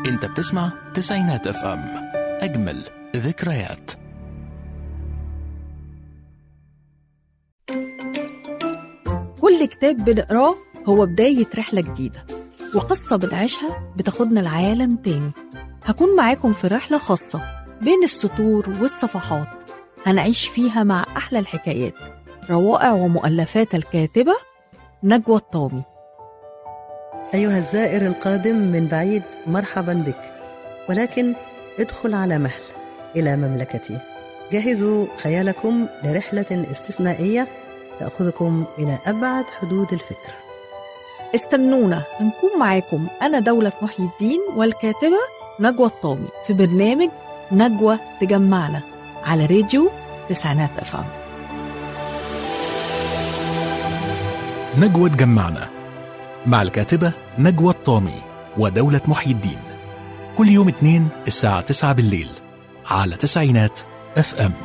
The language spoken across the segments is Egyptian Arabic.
انت بتسمع تسعينات اف ام اجمل ذكريات كل كتاب بنقراه هو بداية رحلة جديدة وقصة بنعيشها بتاخدنا لعالم تاني هكون معاكم في رحلة خاصة بين السطور والصفحات هنعيش فيها مع أحلى الحكايات روائع ومؤلفات الكاتبة نجوى الطامي أيها الزائر القادم من بعيد مرحبا بك ولكن ادخل على مهل إلى مملكتي جهزوا خيالكم لرحلة استثنائية تأخذكم إلى أبعد حدود الفكر استنونا هنكون معاكم أنا دولة محي الدين والكاتبة نجوى الطامي في برنامج نجوى تجمعنا على راديو تسعينات أفهم نجوى تجمعنا مع الكاتبة نجوى الطامي ودولة محي الدين كل يوم اثنين الساعة 9 بالليل على تسعينات اف ام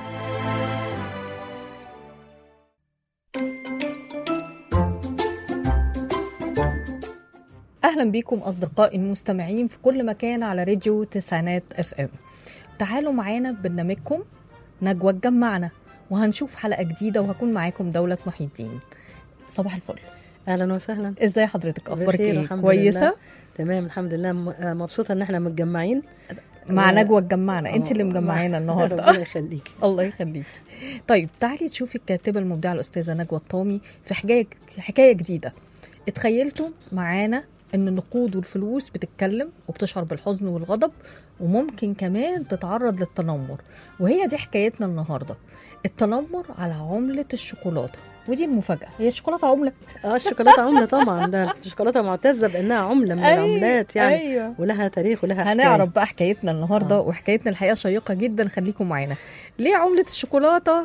أهلا بيكم أصدقائي المستمعين في كل مكان على راديو تسعينات اف ام تعالوا معانا في برنامجكم نجوى تجمعنا وهنشوف حلقة جديدة وهكون معاكم دولة محي الدين صباح الفل أهلا وسهلا ازاي حضرتك اخبارك بخير ايه الحمد كويسه لله. تمام الحمد لله م- آه، مبسوطة إن احنا متجمعين مع و- نجوى تجمعنا انت اللي آه، مجمعانا النهارده ربنا يخليك الله يخليك طيب تعالي تشوفي الكاتبه المبدعه الاستاذه نجوى الطامي في حكايه حكايه جديده اتخيلتوا معانا ان النقود والفلوس بتتكلم وبتشعر بالحزن والغضب وممكن كمان تتعرض للتنمر وهي دي حكايتنا النهارده التنمر على عمله الشوكولاته ودي المفاجاه هي الشوكولاته عمله اه الشوكولاتة عملة طبعا ده الشوكولاتة معتزة بأنها عملة من العملات يعني ايوه ولها تاريخ ولها حكاية. هنعرف بقى حكايتنا النهارده آه. وحكايتنا الحقيقه شيقه جدا خليكم معانا ليه عمله الشوكولاته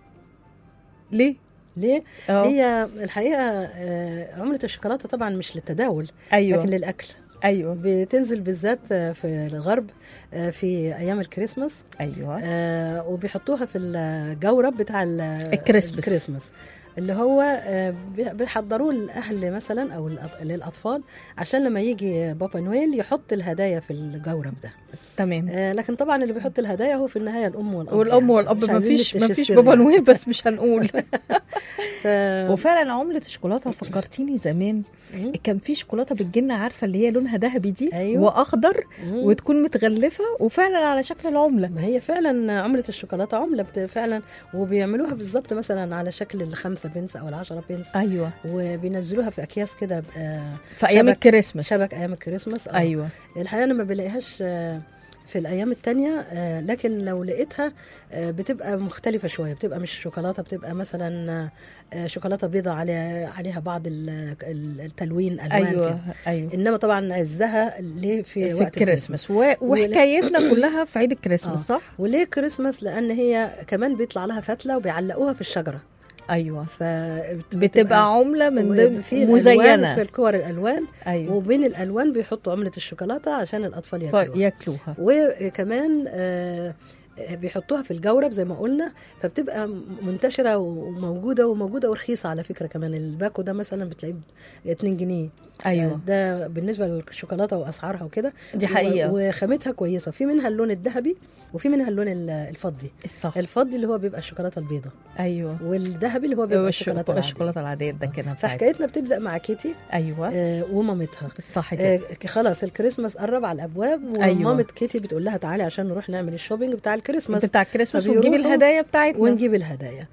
ليه ليه؟ اه هي الحقيقة آه، عملة الشوكولاتة طبعا مش للتداول ايوه لكن للأكل ايوه بتنزل بالذات آه، في الغرب آه، في أيام الكريسماس ايوه آه، وبيحطوها في الجورب بتاع ال- الكريسماس. الكريسماس اللي هو آه، بي- بيحضروه الأهل مثلا أو الأط- للأطفال عشان لما يجي بابا نويل يحط الهدايا في الجورب ده تمام آه، لكن طبعا اللي بيحط الهدايا هو في النهاية الأم والأب والام يعني. والاب مش ما عايزين فيش نفتش ما فيش السر بابا يعني. نويل بس مش هنقول ف... وفعلا عمله الشوكولاته فكرتيني زمان مم. كان في شوكولاته بتجيلنا عارفه اللي هي لونها ذهبي دي أيوة. واخضر مم. وتكون متغلفه وفعلا على شكل العمله ما هي فعلا عملة الشوكولاتة عملة بت- فعلا وبيعملوها بالظبط مثلا على شكل الخمسة بنس أو العشرة بنس ايوه وبينزلوها في أكياس كده آه، في ايام شبك- الكريسماس شبك أيام الكريسماس آه. ايوه الحقيقة أنا ما بلاقيهاش آه، في الأيام التانية آه، لكن لو لقيتها آه، بتبقى مختلفة شوية بتبقى مش شوكولاتة بتبقى مثلا آه، آه، شوكولاتة بيضة على عليها بعض ال- ال- التلوين ألوان ايوه كده. ايوه إنما طبعا عزها ليه في, في وقت الكريسماس و... وحكايتنا كلها في عيد الكريسماس آه. صح؟ وليه كريسماس لان هي كمان بيطلع لها فتله وبيعلقوها في الشجره ايوه ف بتبقى عمله من ضمن في الألوان- في مزينه الكور الالوان ايوه وبين الالوان بيحطوا عمله الشوكولاته عشان الاطفال ياكلوها فياكلوها وكمان آه، آه، بيحطوها في الجورب زي ما قلنا فبتبقى منتشره وموجوده وموجوده ورخيصه على فكره كمان الباكو ده مثلا بتلاقيه ب 2 جنيه ايوه ده بالنسبه للشوكولاته واسعارها وكده دي حقيقه و- وخامتها كويسه في منها اللون الذهبي وفي منها اللون ال- الفضي الصح الفضي اللي هو بيبقى الشوكولاته البيضاء ايوه والذهبي اللي هو بيبقى الشوكولاته الشوكولاته العاديه الشوكولاته العاديه ده كده بتاعتنا فحكايتنا بتبدا مع كيتي ايوه آه ومامتها صح كده آه خلاص الكريسماس قرب على الابواب أيوة. ومامة كيتي بتقول لها تعالي عشان نروح نعمل الشوبينج بتاع الكريسماس بتاع الكريسماس فبيروحوا ونجيب الهدايا بتاعتنا ونجيب الهدايا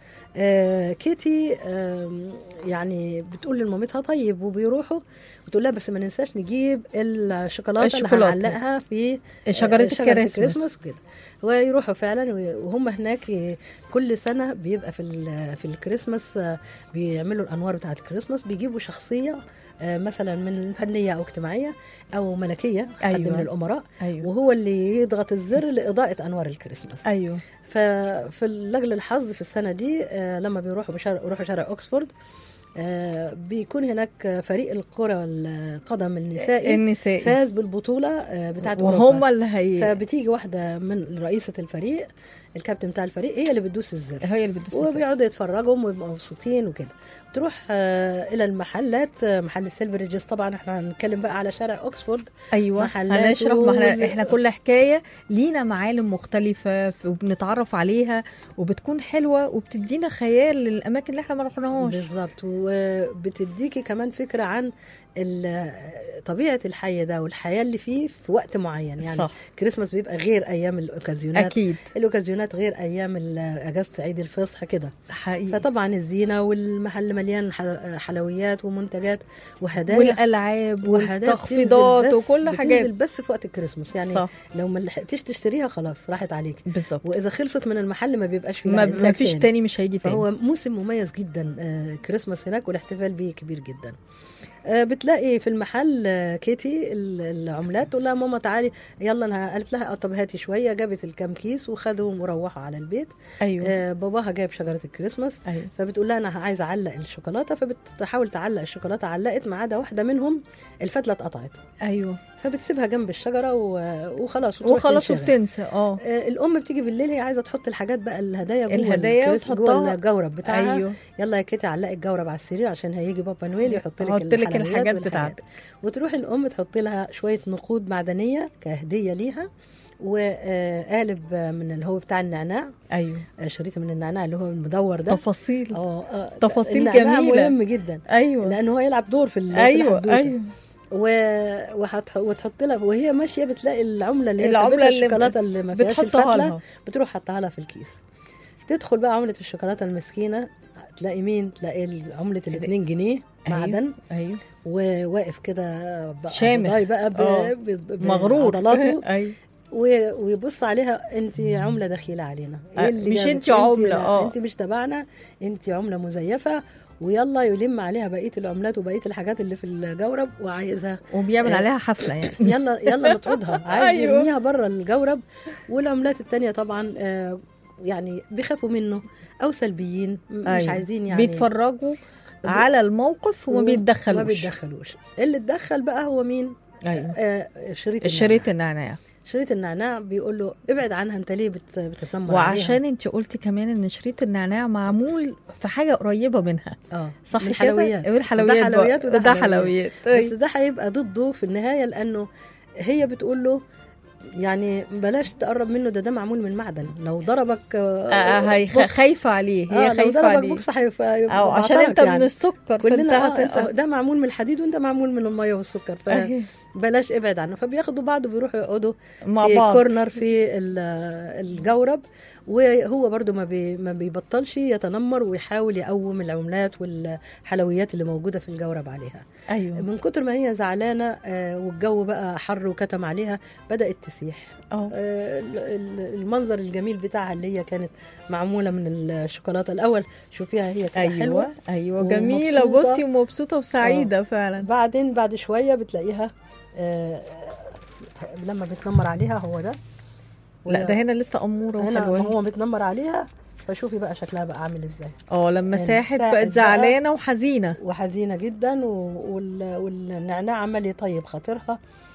آه كيتي آه يعني بتقول لمامتها طيب وبيروحوا وتقول لها بس ما ننساش نجيب الشوكولاته اللي الشوكولاتة. هنعلقها في شجره آه، الكريسماس وكده ويروحوا فعلا وهم هناك ي- كل سنه بيبقى في ال- في الكريسماس آه، بيعملوا الانوار بتاعه الكريسماس بيجيبوا شخصيه آه، مثلا من فنيه او اجتماعيه او ملكيه حد أيوة. من الامراء ايوه وهو اللي يضغط الزر لاضاءه انوار الكريسماس ايوه ففي لاجل الحظ في السنه دي آه، لما بيروحوا بشارع يروحوا شارع اوكسفورد آه، بيكون هناك فريق الكره القدم النسائي النسائي فاز بالبطوله آه، بتاعت وهم أوروبا. اللي هي فبتيجي واحده من رئيسه الفريق الكابتن بتاع الفريق هي اللي بتدوس الزر هي اللي بتدوس الزر. وبيقعدوا يتفرجوا ويبقوا مبسوطين وكده تروح آه، الى المحلات آه، محل السيلفريجز طبعا احنا هنتكلم بقى على شارع اوكسفورد ايوه محلات هنشرح ما احنا وال- احنا كل حكايه لينا معالم مختلفه ف- وبنتعرف عليها وبتكون حلوه وبتدينا خيال للاماكن اللي احنا ما رحناهاش بالظبط وبتديكي كمان فكره عن ال- طبيعه الحي ده والحياه اللي فيه في وقت معين يعني صح كريسماس بيبقى غير ايام الاوكازيونات اكيد الاوكازيونات غير ايام ال- اجازه عيد الفصح كده حقيقي فطبعا الزينه والمحل مليان ح- حلويات ومنتجات وهدايا والالعاب وهدايا والتخفيضات بتنزل بس- وكل بتنزل حاجات بس في وقت الكريسماس يعني صح لو ما لحقتيش تشتريها خلاص راحت عليك بالظبط واذا خلصت من المحل ما بيبقاش فيها ما, إنتاج ما فيش تاني. تاني مش هيجي تاني فهو موسم مميز جدا آه، كريسماس هناك والاحتفال بيه كبير جدا آه، بتلاقي في المحل آه، كيتي ال- العملات تقول لها ماما تعالي يلا انا قالت لها آه، طب هاتي شويه جابت الكام كيس وخدهم وروحوا على البيت ايوه آه، باباها جايب شجره الكريسماس ايوه فبتقول لها انا عايزه اعلق الشوكولاته فبتحاول تعلق الشوكولاته علقت ما عدا واحده منهم الفتله اتقطعت ايوه فبتسيبها جنب الشجره و- وخلاص وتروح وخلاص تنشغل. وبتنسى اه آه، الام بتيجي بالليل هي عايزه تحط الحاجات بقى الهدايا جوه الهدايا الكريس- وتحطها- جوه الجورب بتاعها ايوه يلا يا كيتي علقي الجورب على السرير عشان هيجي بابا نويل يحط لك يحط لك الحلويات الحاجات والحاجات. بتاعتك. وتروح الام تحط لها شويه نقود معدنيه كهديه ليها وقالب من اللي هو بتاع النعناع ايوه آه، شريط من النعناع اللي هو المدور ده تفاصيل اه آه، تفاصيل النعناع جميلة. مهم جدا ايوه لانه هو يلعب دور في ال- في ايوه الحدوتة. ايوه و... وهتح... وتحط لها وهي ماشيه بتلاقي العمله اللي هي العملة العمله اللي الشوكولاته اللي ما فيهاش بتحطها الفتله لها بتروح حطها لها في الكيس تدخل بقى عمله الشوكولاته المسكينه تلاقي مين تلاقي عمله ال 2 جنيه أيوة. معدن ايوه وواقف كده بقى شامخ. ضاي بقى ب... آه. ب... ب... مغرور بعضلاته ايوه و... ويبص عليها انت عمله دخيله علينا آه، اللي مش جابك؟ انت عملة، لا، آه. انت مش تبعنا انت عمله مزيفه ويلا يلم عليها بقيه العملات وبقيه الحاجات اللي في الجورب وعايزها وبيعمل آه. عليها حفله يعني يلا يلا نطردها عايز أيوة. يرميها بره الجورب والعملات التانية طبعا آه، يعني بيخافوا منه او سلبيين م- مش أيوة. عايزين يعني بيتفرجوا على الموقف وما و- بيتدخلوش ما بيتدخلوش اللي اتدخل بقى هو مين ايوه آه شريط الشريط النعناع. النعناع شريط النعناع بيقول له ابعد عنها انت ليه بت... بتتنمر وعشان انت قلتي كمان ان شريط النعناع معمول في حاجه قريبه منها عليها. اه صح من كده حلويات والحلويات ده حلويات وده ده حلويات. حلويات بس ده هيبقى ضده في النهايه لانه هي بتقول له يعني بلاش تقرب منه ده ده معمول من معدن لو ضربك آه، آه هي خ- بوكس، خايفه عليه هي آه لو خايفه ضربك عليه بوكس هيبقى او عشان بعطرك انت يعني. من السكر فانت كلنا هت... آه آه، ده معمول من الحديد وانت معمول من الميه والسكر أيوة. فبلاش ابعد عنه فبياخدوا بعض وبيروحوا يقعدوا مع في بعض كورنر في ال- الجورب وهو برضو ما, بي ما بيبطلش يتنمر ويحاول يقوم العملات والحلويات اللي موجوده في الجورب عليها ايوه من كتر ما هي زعلانه آه، والجو بقى حر وكتم عليها بدات تسيح اه آه، ال- ال- المنظر الجميل بتاعها اللي هي كانت معموله من الشوكولاته الاول شوفيها هي كده ايوه حلوه ايوه جميله ومبسوطة. بصي ومبسوطه وسعيده فعلا بعدين بعد شويه بتلاقيها آه، لما بتنمر عليها هو ده لا ده هنا لسه اموره هنا ما وحلوه هو بتنمر عليها فشوفي بقى شكلها بقى عامل ازاي اه لما يعني ساحت ساحت بقت بقى. زعلانه وحزينه وحزينه جدا و- وال- والنعناع عمال يطيب خاطرها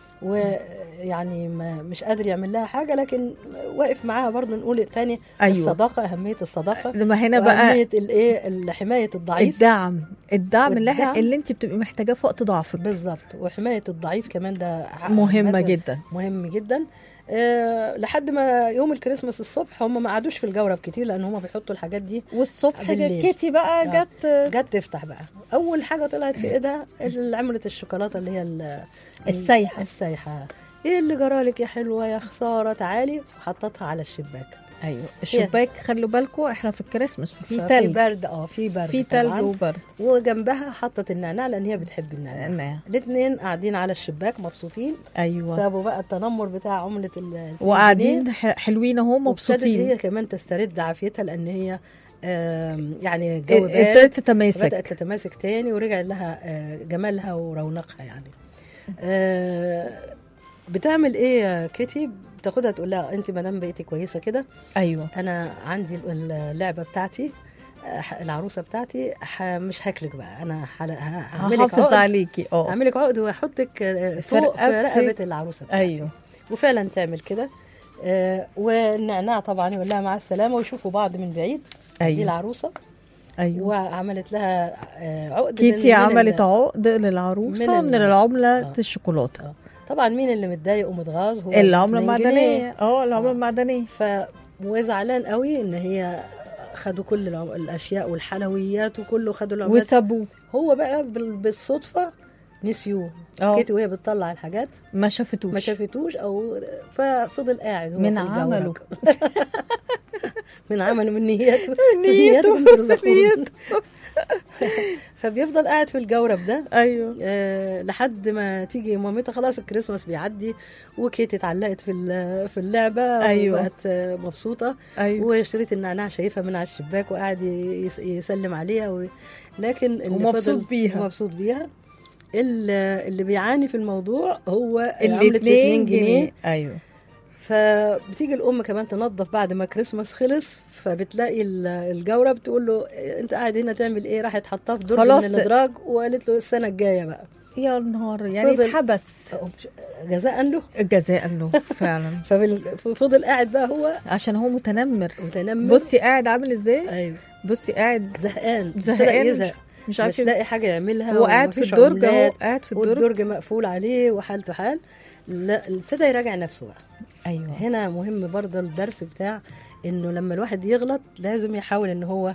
ويعني ما مش قادر يعمل لها حاجه لكن واقف معاها برضه نقول تاني ايوه الصداقه اهميه الصداقه لما هنا بقى واهميه الايه حمايه الضعيف الدعم الدعم اللي, والدعم. اللي انت بتبقي محتاجاه في وقت ضعفك بالظبط وحمايه الضعيف كمان ده ع- مهمه مثل جدا مهم جدا أه لحد ما يوم الكريسماس الصبح هم ما قعدوش في الجورب كتير لان هم بيحطوا الحاجات دي والصبح بالليل. كيتي بقى آه. جت جت تفتح بقى اول حاجه طلعت في ايدها اللي عملت الشوكولاته اللي هي ال- السايحة. السايحه ايه اللي جرالك يا حلوه يا خساره تعالي وحطتها على الشباك ايوه الشباك خلوا بالكم احنا في الكريسماس في ففي تلج برد اه في برد في تلج طبعاً. وبرد وجنبها حطت النعناع لان هي بتحب النعناع نعم. الاثنين قاعدين على الشباك مبسوطين ايوه سابوا بقى التنمر بتاع عمله ال الاتنين وقاعدين جنيه. ح- حلوين اهو وابتدت مبسوطين هي كمان تسترد عافيتها لان هي آم، يعني الجو بارد ابتدت تتماسك بدأت تتماسك تاني ورجع لها آه، جمالها ورونقها يعني آه، بتعمل ايه يا كيتي بتاخدها تقول لها انت ما دام بقيتي كويسه كده ايوه انا عندي اللعبه بتاعتي آه، العروسه بتاعتي ح- مش هاكلك بقى انا حل- ه- هعملك هحافظ عقد عليكي اه هعملك عقد واحطك آه، في فوق في رقبتي. رقبه العروسه بتاعتي ايوه وفعلا تعمل كده آه والنعناع طبعا يقول لها مع السلامه ويشوفوا بعض من بعيد دي ايوه العروسه ايوه وعملت لها آه عقد كيتي من- من عملت ال- عقد للعروسه من من, ال- العمله آه. الشوكولاته آه. طبعا مين اللي متضايق ومتغاظ هو العمله 2 جنيه. المعدنيه اه العمله آه. المعدنيه ف وزعلان قوي ان هي خدوا كل العم- الاشياء والحلويات وكله خدوا العملات وسابوه هو بقى بال- بالصدفه نسيوه اه كيتي وهي بتطلع الحاجات ما شافتوش ما شافتوش او ففضل قاعد هو من في الجورق. عمله. من عمله من نيته من نيته. نيتكم ترزقون نيته. فبيفضل قاعد في الجورب ده ايوه أه لحد ما تيجي مامتها خلاص الكريسماس بيعدي وكيتي اتعلقت في ال- في اللعبه أيوة. وبقت آه، مبسوطه ايوه وشريط النعناع شايفها من على الشباك وقاعد يس- يسلم عليها و... لكن اللي ومبسوط فضل بيها. ومبسوط بيها اللي اللي بيعاني في الموضوع هو اللي عملة 2 2 جنيه ايوه فبتيجي الام كمان تنظف بعد ما كريسماس خلص فبتلاقي ال- الجوره بتقول له انت قاعد هنا تعمل ايه راحت حطاه في درج خلاص. من الادراج وقالت له السنه الجايه بقى يا نهار يعني فضل- اتحبس جزاء له جزاء له فعلا ففضل قاعد بقى هو عشان هو متنمر متنمر بصي قاعد عامل ازاي ايوه بصي قاعد زهقان ابتدى زهقان يزهق مش مش عارف لاقي حاجه يعملها هو قاعد في ومفيش الدرج اهو عملات، قاعد في الدرج والدرج مقفول عليه وحالته حال لا ابتدى يراجع نفسه بقى ايوه هنا مهم برضه الدرس بتاع انه لما الواحد يغلط لازم يحاول ان هو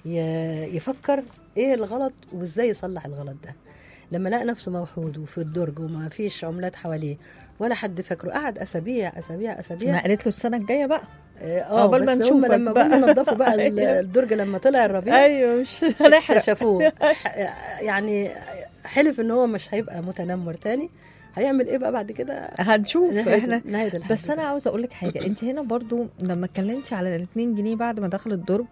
ي- يفكر ايه الغلط وازاي يصلح الغلط ده لما لقى نفسه موحود وفي الدرج وما فيش عملات حواليه ولا حد فاكره قعد اسابيع اسابيع اسابيع ما قالت له السنه الجايه بقى اه عقبال ما بس هم نشوفك لما بقى. جم ينضفوا بقى ال- أيوة. الدرج لما طلع الربيع ايوه مش هنحرق اكتشفوه ح- يعني حلف ان هو مش هيبقى متنمر تاني هيعمل ايه بقى بعد كده هنشوف نهاية احنا نهاية الحدث بس انا عاوزه اقول لك حاجه انت هنا برضو لما اتكلمتي على الاتنين جنيه بعد ما دخل الدرج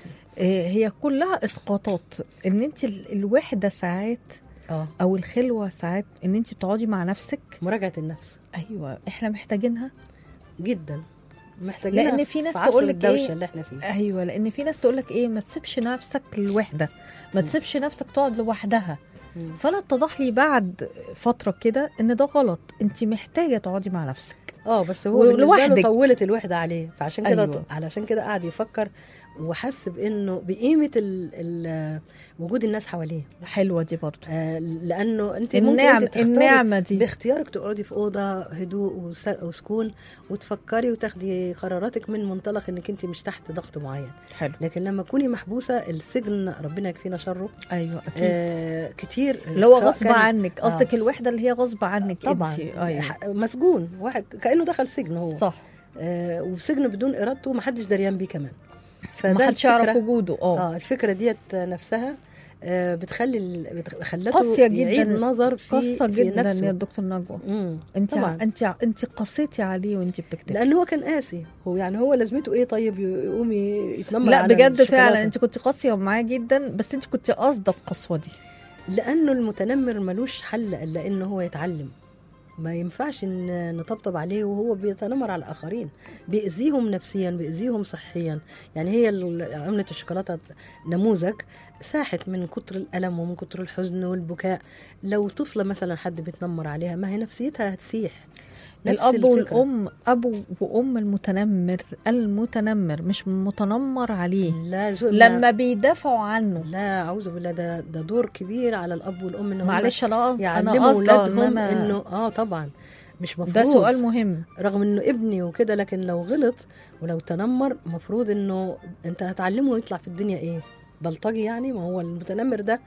آه، هي كلها اسقاطات ان انت ال- الوحده ساعات اه او الخلوه ساعات ان انت بتقعدي مع نفسك مراجعة النفس ايوه احنا محتاجينها جدا محتاجين لان في ناس في عصر تقول لك الدوشه ايه اللي احنا فيه ايوه لان في ناس تقول لك ايه ما تسيبش نفسك للوحده ما مم. تسيبش نفسك تقعد لوحدها مم. فانا اتضح لي بعد فتره كده ان ده غلط انت محتاجه تقعدي مع نفسك اه بس هو بالنسبه له ولوحدك. طولت الوحده عليه فعشان كده أيوة. أيوة. علشان كده قعد يفكر وحس بانه بقيمه ال ال وجود الناس حواليه حلوه دي برضو آه لانه انت ممكن النعم انت تختاري النعمه دي باختيارك تقعدي في اوضه هدوء وس- وسكون وتفكري وتاخدي قراراتك من منطلق انك انت مش تحت ضغط معين حلو لكن لما تكوني محبوسه السجن ربنا يكفينا شره ايوه اكيد آه كتير اللي هو سواء غصب كان- عنك قصدك آه. الوحده اللي هي غصب عنك طبعا انت ايوه ح- مسجون واحد كانه دخل سجن هو صح آه وسجن بدون ارادته محدش دريان بيه كمان فده ما حدش يعرف الفكرة- وجوده اه اه الفكره ديت نفسها آه بتخلي ال- بت- خلته قاسية جداً. يعيد نظر في قصه في جدا يا نفسه دكتور نجوى مم. انت طبعا انت انت قصيتي عليه وانت بتكتبي لان هو كان قاسي هو يعني هو لازمته ايه طيب يقوم ي- يتنمر لا على بجد الشوكولاتة؟ فعلا انت كنت قاسيه معاه جدا بس انت كنت قاصده القسوه دي لانه المتنمر ملوش حل الا انه هو يتعلم ما ينفعش ان نطبطب عليه وهو بيتنمر على الاخرين بيأذيهم نفسيا بيأذيهم صحيا يعني هي ال- عملة الشوكولاتة نموذج ساحت من كتر الألم ومن كتر الحزن والبكاء لو طفلة مثلا حد بيتنمر عليها ما هي نفسيتها هتسيح نفس الاب الفكرة. والام ابو وام المتنمر المتنمر مش متنمر عليه لا زو... لما بيدافعوا عنه لا اعوذ بالله ده ده دور كبير على الاب والام ان هم معلش انا قصد انا يعلموا قصده ان اولادهم انا انه اه طبعا مش مفروض ده سؤال مهم رغم انه ابني وكده لكن لو غلط ولو تنمر مفروض انه انت هتعلمه يطلع في الدنيا ايه بلطجي يعني ما هو المتنمر ده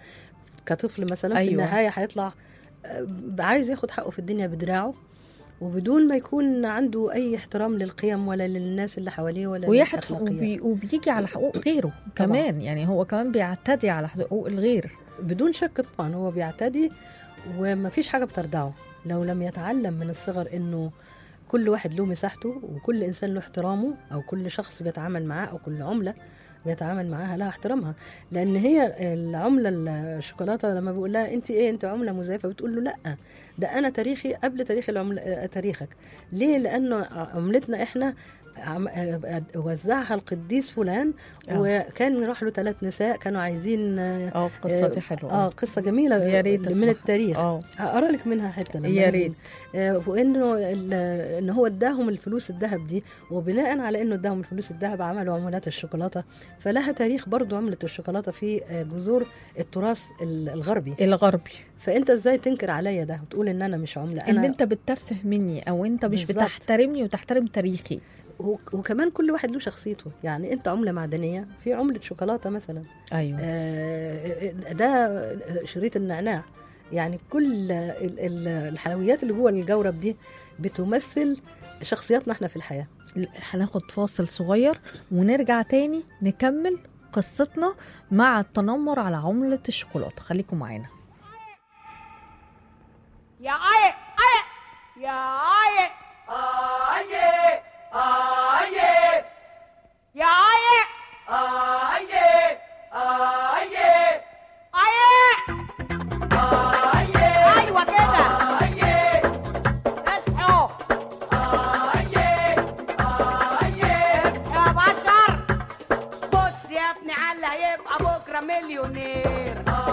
كطفل مثلا أيوة. في النهايه هيطلع آه، عايز ياخد حقه في الدنيا بدراعه وبدون ما يكون عنده اي احترام للقيم ولا للناس اللي حواليه ولا ويحت للأخلاقيات. وبي وبيجي على حقوق غيره كمان يعني هو كمان بيعتدي على حقوق الغير بدون شك طبعا هو بيعتدي وما فيش حاجه بتردعه لو لم يتعلم من الصغر انه كل واحد له مساحته وكل انسان له احترامه او كل شخص بيتعامل معاه او كل عمله بيتعامل معاها لها احترامها لان هي العمله الشوكولاته لما بيقول لها انت ايه انت عمله مزيفه بتقول له لا ده انا تاريخي قبل تاريخ العمله آه، تاريخك ليه لانه عملتنا احنا عم- آه، وزعها القديس فلان آه. وكان راح له ثلاث نساء كانوا عايزين اه اه القصه دي حلوه آه، قصه جميله يا ريت من أسمعها. التاريخ اه اقرا لك منها حته لما يا نيجي. ريت آه، وانه ال- ان هو اداهم الفلوس الذهب دي وبناء على انه اداهم الفلوس الذهب عملوا عملات الشوكولاته فلها تاريخ برضو عمله الشوكولاته في آه، جذور التراث ال- الغربي الغربي فانت ازاي تنكر عليا ده وتقول ان انا مش عمله ان انا انت بتتفه مني او انت مش بالظبط. بتحترمني وتحترم تاريخي وك- وكمان كل واحد له شخصيته يعني انت عمله معدنيه في عمله شوكولاته مثلا ايوه آه، ده شريط النعناع يعني كل ال- ال- الحلويات اللي جوه الجورب دي بتمثل شخصياتنا احنا في الحياه هناخد فاصل صغير ونرجع تاني نكمل قصتنا مع التنمر على عملة الشوكولاتة خليكم معانا يا آية آية يا آية آية آية يا آية آية آية آية أيوة كده اصحوا اصحوا يا بشر بص يا ابني على هيبقى بكرة مليونير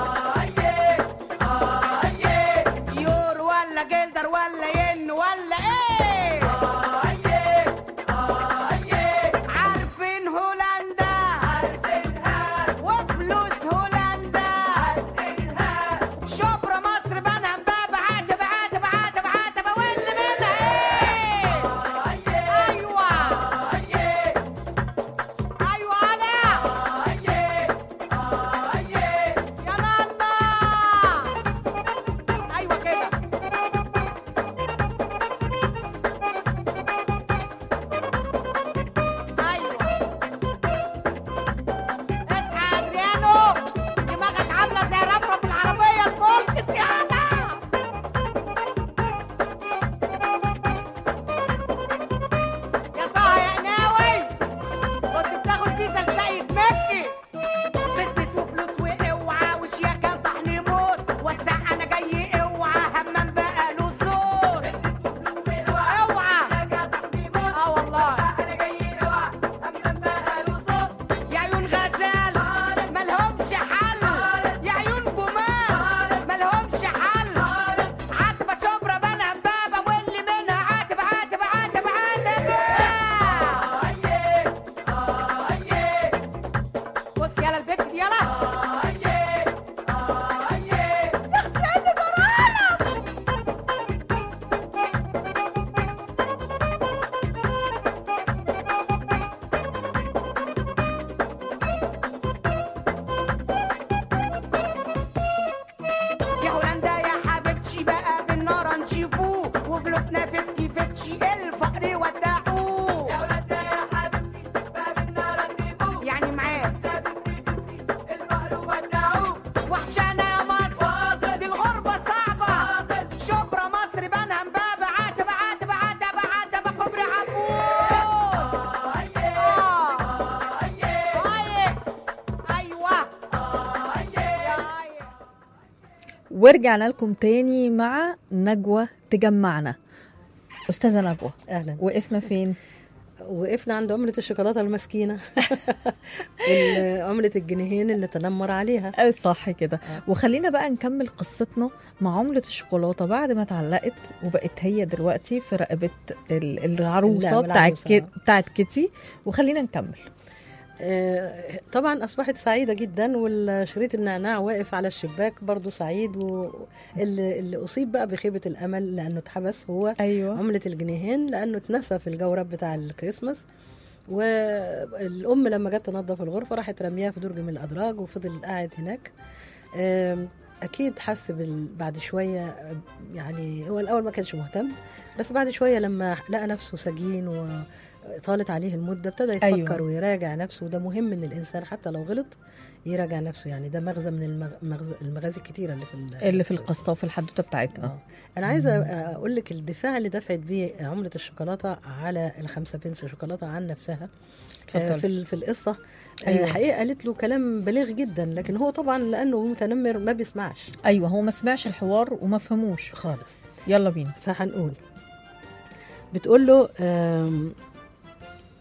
يور ولا جلدر ولا ين ولا ايه عارفين هولندا وفلوس هولندا شبرا مصر بنها مبابة عاتب عاتب عاتب عاتب واللي منها ايه ايوه ايوه انا يا نانا ايوه كده ايوه اصحى يا ادريانو دماغك عامله زي رفرف العربيه المولكت يا انا يا طه يا قناوي كنت بتاخد فيزا لسيد مكي بزنس وفلوس واوعى وشياكه طحن موت وسع انا جاي اوعى همام بقى له صوت اوعى اه والله يا عيون غزال مالهمش حل يا عيون جمال مالهمش حل عاتبة شبرا بنها مبابة واللي منها عاتب عاتب عاتب عاتب بص يلا البت دي يلا اغسلني جرالك يا هولندا يا حبيبتي بقى بالنار نشوفوه وفلوسنا فتشي فتشي الفقر ودعوه يا هولندا يا حبيبتي بقى بالنار نشوفوه يعني معاك الفقر ودعوه وحشانة يا مصر دي الغربة صعبة شبرا مصر بنها مبابة عاتب عاتب عاتب عاتب كبري عبود ايوه ورجعنا لكم تاني مع نجوى تجمعنا أستاذة نجوى اهلا وقفنا فين؟ وقفنا عند عمله الشوكولاته المسكينه ال- عمله الجنيهين اللي تنمر عليها أه صح كده وخلينا بقى نكمل قصتنا مع عملة الشوكولاتة بعد ما اتعلقت وبقت هي دلوقتي في رقبة ال- العروسة نعم، بتاعت العروسة. كي- بتاعت كيتي وخلينا نكمل آه، طبعا اصبحت سعيده جدا والشريط النعناع واقف على الشباك برضو سعيد واللي اللي اصيب بقى بخيبه الامل لانه اتحبس هو أيوة عمله الجنيهين لانه اتنسى في الجورب بتاع الكريسماس والام لما جت تنظف الغرفه راحت رمياه في درج من الادراج وفضل قاعد هناك آم، اكيد حس بال- بعد شويه آه، يعني هو الاول ما كانش مهتم بس بعد شويه لما لقى نفسه سجين وطالت عليه المده ابتدى يفكر أيوة. أيوة. ويراجع نفسه وده مهم ان الانسان حتى لو غلط يراجع نفسه يعني ده مغزى من المغ- المغزى المغازي الكتيره اللي في ال- اللي في القصة وفي الحدوتة بتاعتنا اه انا عايزه اقول لك الدفاع اللي دفعت بيه عمله الشوكولاته على الخمسه بنس شوكولاته عن نفسها آه، اتفضلي. في ال- في القصه أيوة. أيوة. حقيقه قالت له كلام بليغ جدا لكن هو طبعا لانه متنمر ما بيسمعش أيوة هو ما سمعش الحوار وما فهموش خالص يلا بينا فهنقول بتقول له آم،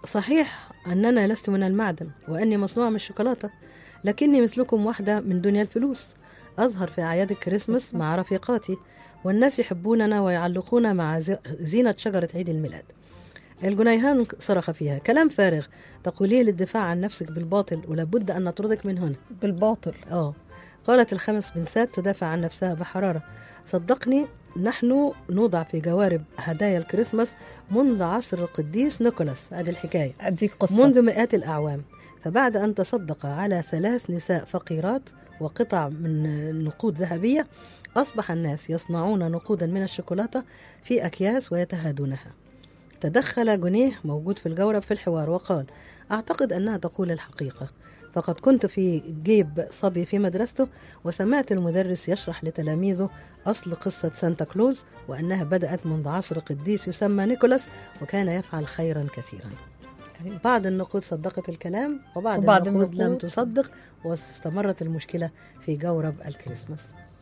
صحيح أننا لست من المعدن وأني مصنوعة من الشوكولاتة لكني مثلكم واحدة من دنيا الفلوس أظهر في أعياد الكريسماس مع رفيقاتي والناس يحبوننا ويعلقون مع ز- زينة شجرة عيد الميلاد الجنيهان صرخ فيها كلام فارغ تقوليه للدفاع عن نفسك بالباطل ولابد أن نطردك من هنا بالباطل آه قالت الخمس بنسات تدافع عن نفسها بحرارة صدقني نحن نوضع في جوارب هدايا الكريسماس منذ عصر القديس نيكولاس هذه الحكاية دي قصه منذ مئات الأعوام فبعد أن تصدق على ثلاث نساء فقيرات وقطع من نقود ذهبية أصبح الناس يصنعون نقودا من الشوكولاتة في أكياس ويتهادونها تدخل جنيه موجود في الجورب في الحوار وقال أعتقد أنها تقول الحقيقة فقد كنت في جيب صبي في مدرسته وسمعت المدرس يشرح لتلاميذه أصل قصة سانتا كلوز وأنها بدأت منذ عصر قديس يسمى نيكولاس وكان يفعل خيرا كثيرا بعض النقود صدقت الكلام وبعض, وبعض النقود لم النقود- تصدق واستمرت المشكلة في جورب الكريسماس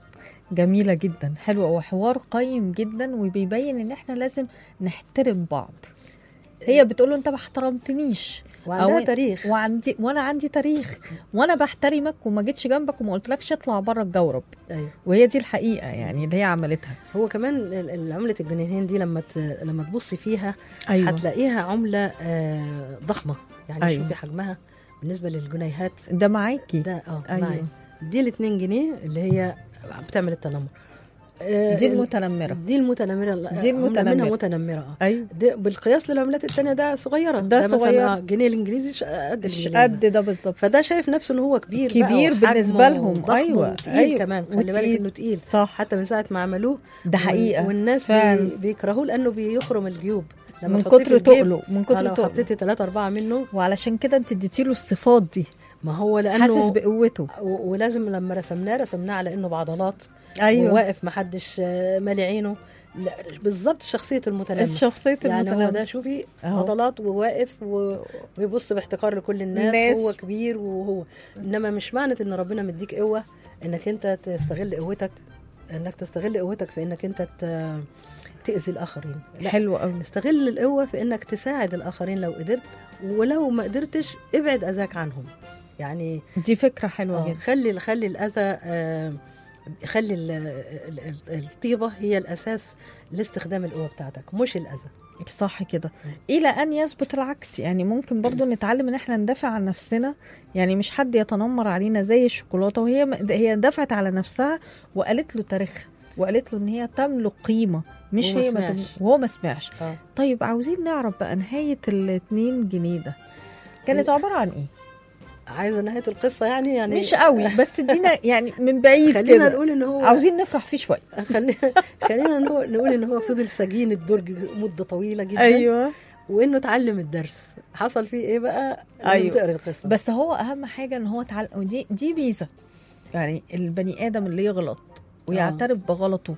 جميله جدا حلوه وحوار قيم جدا وبيبين ان احنا لازم نحترم بعض هي بتقول له انت ما احترمتنيش وعندها أو- تاريخ وعندي وانا عندي تاريخ وانا بحترمك وما جيتش جنبك وما قلتلكش اطلع بره الجورب أيوه. وهي دي الحقيقه يعني اللي هي عملتها هو كمان ال- ال- عملة الجنيهين دي لما ت... لما تبصي فيها ايوه هتلاقيها عملة آه، ضخمة يعني أيوة. شوفي حجمها بالنسبة للجنيهات ده معاكي ده اه أيوة. معي دي الاتنين جنيه اللي هي بتعمل التنمر آه، دي ال- المتنمره دي المتنمرة لا، دي عملة المتنمرة. منها متنمرة اه ايوه ده بالقياس للعملات التانية ده صغيرة ده مثلا صغير. آه، جنيه الانجليزي ش- قد مش الجنيه قد ده بالظبط فده شايف نفسه ان هو كبير بقى كبير وحجمه بالنسبه لهم وضخم ايوه وتقيل ايوه كمان خلي بالك وتقيل. انه تقيل صح حتى من ساعة ما عملوه ده وال- حقيقه والناس فعلا. بي بيكرهوه لانه بيخرم الجيوب لما من تحطيه في كتر الجيب، تقله من آه، كتر لو تقله حطيتي ثلاثة أربعة منه وعلشان كده انت اديتي له الصفات دي ما هو لأنه حاسس بقوته و- ولازم لما رسمناه رسمناه على انه بعضلات ايوه وواقف محدش آه، مالي عينه لا، بالظبط شخصية المتنمر شخصيه يعني هو المتنمر ده شوفي أهو. عضلات وواقف و- وبيبص باحتقار لكل الناس الناس. هو كبير وهو انما مش معنى ان ربنا مديك قوه انك انت تستغل قوتك انك تستغل قوتك في انك انت ت- تاذي الاخرين لا حلو قوي استغل القوه في انك تساعد الاخرين لو قدرت ولو ما قدرتش ابعد اذاك عنهم يعني دي فكره حلوه آه، جدا خلي خلي الاذى آه، خلي ال- ال- ال- الطيبه هي الاساس لاستخدام القوه بتاعتك مش الاذى صح كده الى ان يثبت العكس يعني ممكن برضو نتعلم ان احنا ندافع عن نفسنا يعني مش حد يتنمر علينا زي الشوكولاته وهي هي دفعت على نفسها وقالت له تاريخها وقالت له ان هي تملك قيمه مش وما هي ما سمعش. تم... وهو ما سمعش اه طيب عاوزين نعرف بقى نهايه الاتنين جنيه ده كانت عباره عن ايه عايزه نهايه القصه يعني يعني مش قوي بس ادينا يعني من بعيد خلينا كده نقول ان هو عاوزين نفرح فيه شويه خلينا خلينا نقول نقول ان هو فضل سجين الدرج مده طويله جدا ايوه وانه اتعلم الدرس حصل فيه ايه بقى أيوة. أيوة. تقرا القصه بس هو اهم حاجه ان هو اتعلم ودي دي ميزه يعني البني ادم اللي يغلط ويعترف بغلطه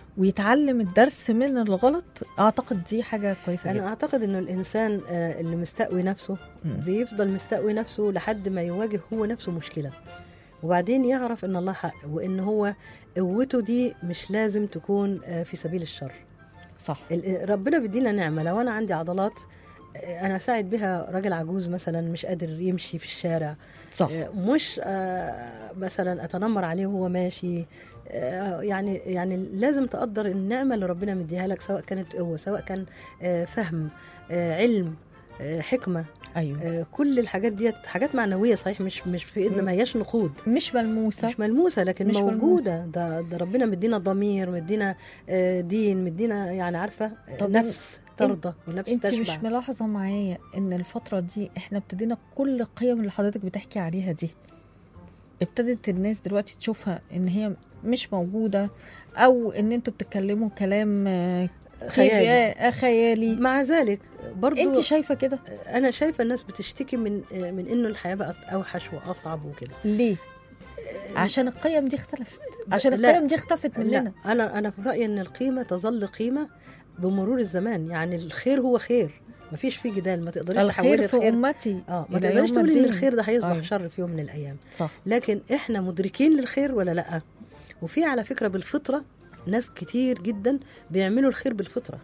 ويتعلم الدرس من الغلط اعتقد دي حاجه كويسه انا جدا اعتقد انه الانسان آه، اللي مستقوي نفسه مم. بيفضل مستقوي نفسه لحد ما يواجه هو نفسه مشكله وبعدين يعرف ان الله حق وان هو قوته دي مش لازم تكون آه، في سبيل الشر صح ال- ربنا بيدينا نعمه لو انا عندي عضلات آه، انا اساعد بها راجل عجوز مثلا مش قادر يمشي في الشارع صح آه، مش آه، مثلا اتنمر عليه وهو ماشي آه، يعني يعني لازم تقدر النعمه اللي ربنا مديها لك سواء كانت قوه سواء كان آه، فهم آه، علم آه، حكمه ايوه آه، كل الحاجات ديت حاجات معنويه صحيح مش مش في ايدنا ما هياش نقود مش ملموسه مش ملموسه لكن مش مش ملموسة. موجوده ده ده ربنا مدينا ضمير مدينا آه، دين مدينا يعني عارفه آه، طب نفس ترضى ونفس انت تشبع مش ملاحظه معايا ان الفتره دي احنا ابتدينا كل القيم اللي حضرتك بتحكي عليها دي ابتدت الناس دلوقتي تشوفها ان هي مش موجوده او ان انتوا بتتكلموا كلام آه، خيالي آه، خيالي مع ذلك برضو انت شايفه كده انا شايفه الناس بتشتكي من آه، من انه الحياه بقت اوحش واصعب وكده ليه عشان القيم دي اختلفت عشان لا. القيم دي اختفت مننا لا انا انا في رايي ان القيمه تظل قيمه بمرور الزمان يعني الخير هو خير مفيش فيه جدال ما تقدريش الخير تحولي في الخير امتي اه ما إلى تقدريش يوم تقولي ان الدين. الخير ده هيصبح أيوة. شر في يوم من الايام صح لكن احنا مدركين للخير ولا لا وفي على فكره بالفطره ناس كتير جدا بيعملوا الخير بالفطره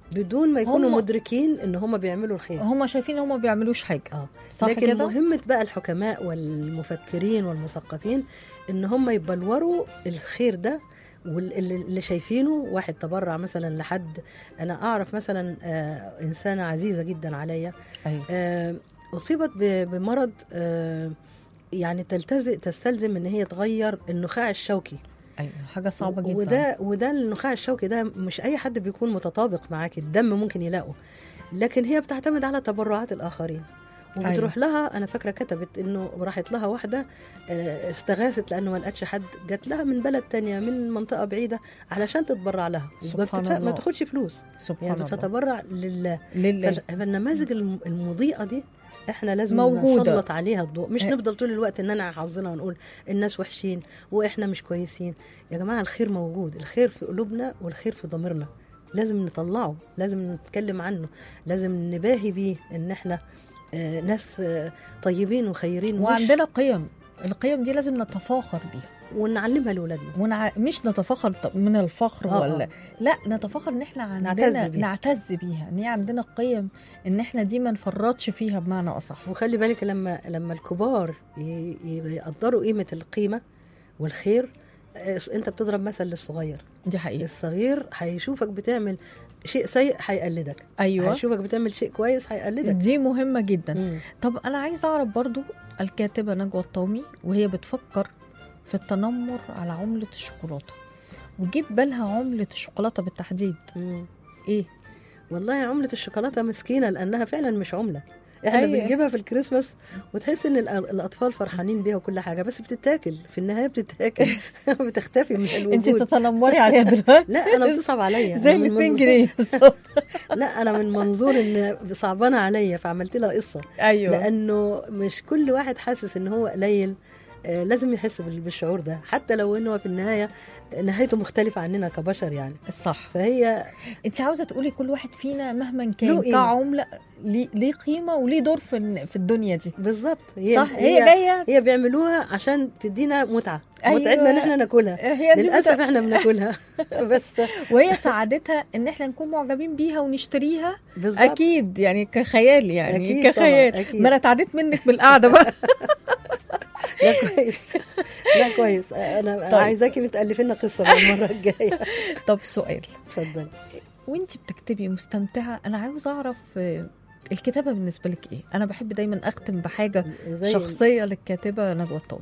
بدون ما يكونوا هم- مدركين ان هم بيعملوا الخير هم شايفين هم ما بيعملوش حاجه اه صح لكن كده مهمة بقى الحكماء والمفكرين والمثقفين ان هم يبلوروا الخير ده واللي اللي شايفينه واحد تبرع مثلا لحد انا اعرف مثلا آه انسانه عزيزه جدا عليا ايوه آه اصيبت ب- بمرض آه يعني تلتزم تستلزم ان هي تغير النخاع الشوكي ايوه حاجه صعبه جدا وده وده النخاع الشوكي ده مش اي حد بيكون متطابق معاك الدم ممكن يلاقه لكن هي بتعتمد على تبرعات الاخرين وبتروح لها انا فاكره كتبت انه راحت لها واحده آه، استغاثت لانه ما لقتش حد جات لها من بلد تانية من منطقه بعيده علشان تتبرع لها ما, سبحان بتدفع- ما الله. بتاخدش فلوس سبحان يعني الله بتتبرع لله لله فال- فالنماذج الم- المضيئه دي احنا لازم موجودة. نسلط عليها الضوء مش إيه. نفضل طول الوقت ننعى حظنا ونقول الناس وحشين واحنا مش كويسين يا جماعه الخير موجود الخير في قلوبنا والخير في ضميرنا لازم نطلعه لازم نتكلم عنه لازم نباهي بيه ان احنا آه، ناس آه، طيبين وخيرين مش- وعندنا قيم القيم دي لازم نتفاخر بيها ونعلمها لاولادنا ونع... مش نتفاخر ط- من الفخر آه، ولا آه. لا نتفاخر ان احنا عندنا نعتز بيها. نعتز بيها ان هي عندنا قيم ان احنا دي ما نفرطش فيها بمعنى اصح وخلي بالك لما لما الكبار ي- ي- يقدروا قيمه القيمه والخير آه، انت بتضرب مثل للصغير دي حقيقه الصغير هيشوفك بتعمل شيء سيء هيقلدك ايوه هيشوفك بتعمل شيء كويس هيقلدك دي مهمه جدا مم. طب انا عايزه اعرف برضو الكاتبه نجوى الطومي وهي بتفكر في التنمر على عمله الشوكولاته وجيب بالها عمله الشوكولاته بالتحديد مم. ايه والله عملة الشوكولاتة مسكينة لأنها فعلا مش عملة احنا أيوة. بنجيبها في الكريسماس وتحس ان الأ- الاطفال فرحانين بيها وكل حاجه بس بتتاكل في النهايه بتتاكل بتختفي من انت الوجود تتنمري عليها دلوقتي لا انا بتصعب عليا زي أنا ال من 200 منظور- جنيه بالظبط لا انا من منظور ان صعبانه عليا فعملت لها قصه ايوه لانه مش كل واحد حاسس ان هو قليل آه، لازم يحس بال- بالشعور ده حتى لو انه في النهايه نهايته مختلفه عننا كبشر يعني صح فهي انت عاوزه تقولي كل واحد فينا مهما له كان قيمة. كعمله ليه ليه قيمه وليه دور في الن- في الدنيا دي بالظبط هي صح هي جايه هي بيعملوها عشان تدينا متعه أيوة. متعتنا ان احنا ناكلها هي دي للاسف بتا... احنا بناكلها بس وهي سعادتها ان احنا نكون معجبين بيها ونشتريها بالظبط اكيد يعني كخيال يعني أكيد كخيال طبعاً، أكيد. ما انا اتعديت منك بالقعده بقى لا كويس لا كويس انا طيب. عايزاكي بتالفي لنا قصه بقى المره الجايه طب سؤال اتفضلي وانت بتكتبي مستمتعه انا عاوز اعرف آه، الكتابه بالنسبه لك ايه انا بحب دايما اختم بحاجه زي شخصيه للكاتبه نجوى الطومي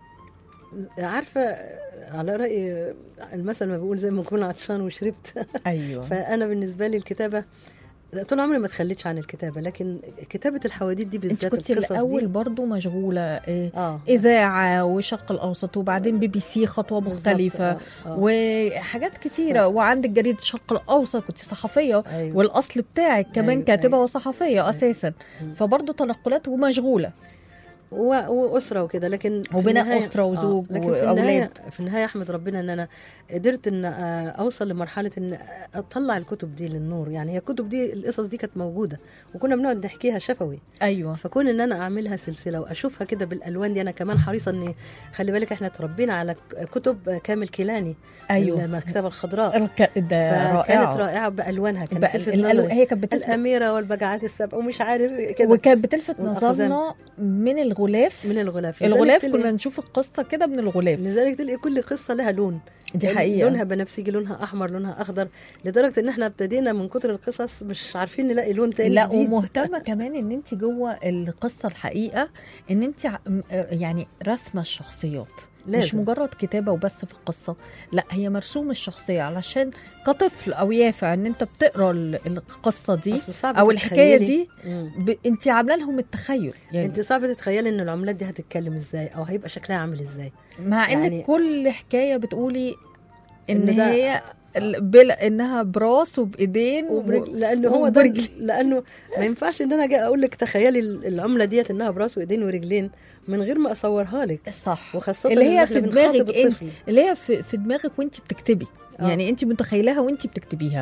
عارفه على راي المثل ما بيقول زي ما اكون عطشان وشربت ايوه فانا بالنسبه لي الكتابه طول عمري ما تخليتش عن الكتابه لكن كتابه الحواديت دي انت بالذات كنت القصص الاول دي برضو مشغوله آه، اه اذاعه وشرق الاوسط وبعدين بي بي سي خطوه بالظبط، مختلفه آه، آه. وحاجات كتيره وعندك جريده الشرق الاوسط كنت صحفيه أيوة. والاصل بتاعك كمان أيوة، كاتبه أيوة. وصحفيه اساسا مم. فبرضه تنقلات ومشغوله و- واسره وكده لكن في وبناء النهاية- أسرة وزوج لكن في وأولاد. النهايه في النهايه احمد ربنا ان انا قدرت ان آه، اوصل لمرحله ان اطلع الكتب دي للنور يعني هي الكتب دي القصص دي كانت موجوده وكنا بنقعد نحكيها شفوي ايوه فكون ان انا اعملها سلسله واشوفها كده بالالوان دي انا كمان حريصه اني خلي بالك احنا تربينا على ك- كتب كامل كيلاني ايوه المكتبه الخضراء الك... ده فكانت رائعه رائعه بالوانها كانت بقى تلفت الألو... نظري هي كانت بتلفت الاميره والبجعات السبع ومش عارف كده وكانت بتلفت والأقزام. نظرنا من الغلاف من الغلاف الغلاف لذلك كنا تلاقي- نشوف القصه كده من الغلاف لذلك تلاقي كل قصه لها لون دي حقيقه لونها بنفسجي لونها احمر لونها اخضر لدرجه ان احنا ابتدينا من كتر القصص مش عارفين نلاقي لون تاني لا جديد. ومهتمه كمان ان انت جوه القصه الحقيقه ان انت ع- م- يعني رسمه الشخصيات لازم. مش مجرد كتابه وبس في القصه لا هي مرسوم الشخصيه علشان كطفل او يافع ان انت بتقرا ال- القصه دي أصل صعب او الحكايه تتخيلي- دي مم. ب... انت عامله لهم التخيل يعني انت صعب تتخيلي ان العملات دي هتتكلم ازاي او هيبقى شكلها عامل ازاي مع ان يعني- كل حكايه بتقولي ان, إن ده- هي ال- بلا انها براس وبايدين وبرج... و... لانه هو ده وبرجل. لانه ما ينفعش ان انا اجي اقول لك تخيلي ال- العمله ديت انها براس وايدين ورجلين من غير ما اصورها لك صح وخاصه اللي إن هي إحنا في بنخاطب دماغك انت الطفل. اللي هي في, في دماغك وانت بتكتبي آه. يعني انت متخيلاها وانت بتكتبيها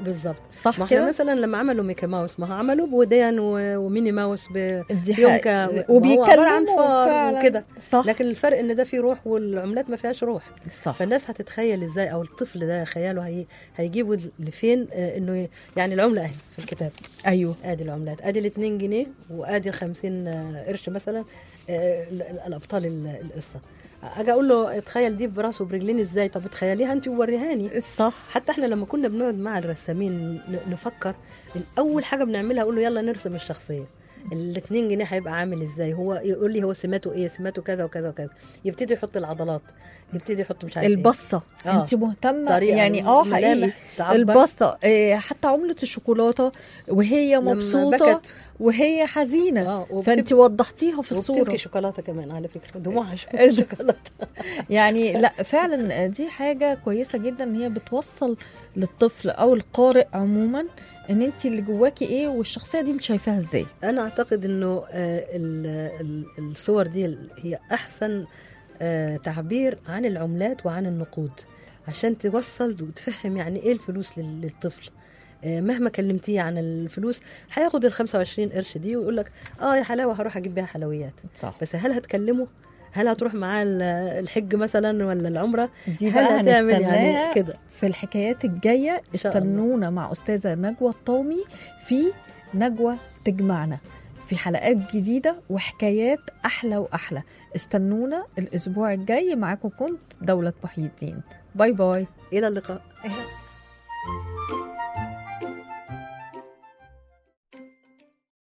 بالظبط صح ما احنا كده مثلا لما عملوا ميكي ماوس ما هو عملوا بودان و- وميني ماوس ب... دي يونكا حقيقة. و- ما هو عبارة عن وبيتكلموا فار فعلا. وكده. صح لكن الفرق ان ده فيه روح والعملات ما فيهاش روح صح فالناس هتتخيل ازاي او الطفل ده خياله هي... هيجيبه لفين آه، انه ي- يعني العمله اهي في الكتاب ايوه ادي العملات ادي ال 2 جنيه وادي ال 50 قرش مثلا آه، ال- ال- الابطال ال- القصه اجي اقول له اتخيل دي براسه وبرجلين ازاي طب اتخيليها انت ووريهاني صح حتى احنا لما كنا بنقعد مع الرسامين ن- نفكر إن اول حاجه بنعملها اقول له يلا نرسم الشخصيه الاتنين جنيه هيبقى عامل ازاي هو يقول لي هو سماته ايه سماته كذا وكذا وكذا يبتدي يحط العضلات يبتدي يحط مش عارف إيه. البصه آه. انت مهتمه طريقة يعني اه ملامح حقيقي تعبر. البصه إيه حتى عمله الشوكولاته وهي لما مبسوطه بكت وهي حزينه اه وبتب- فانت وضحتيها في الصوره وبتبكي شوكولاته كمان على فكره دموعها إيه ده؟ شوكولاته يعني لا فعلا دي حاجه كويسه جدا ان هي بتوصل للطفل او القارئ عموما ان انت اللي جواكي ايه والشخصيه دي انت شايفاها ازاي انا اعتقد انه آه، ال- ال- الصور دي هي احسن آه، تعبير عن العملات وعن النقود عشان توصل وتفهم يعني ايه الفلوس لل- للطفل آه، مهما كلمتيه عن الفلوس هياخد ال 25 قرش دي ويقول لك اه يا حلاوه هروح اجيب بيها حلويات صح بس هل هتكلمه هل هتروح معاه ال- الحج مثلا ولا العمره دي هل بقى هتعمل هنستناها يعني كده في الحكايات الجايه إن شاء الله. استنونا مع استاذه نجوى الطومي في نجوى تجمعنا في حلقات جديده وحكايات احلى واحلى استنونا الاسبوع الجاي معاكم كنت دوله محي الدين باي باي الى اللقاء أهلا.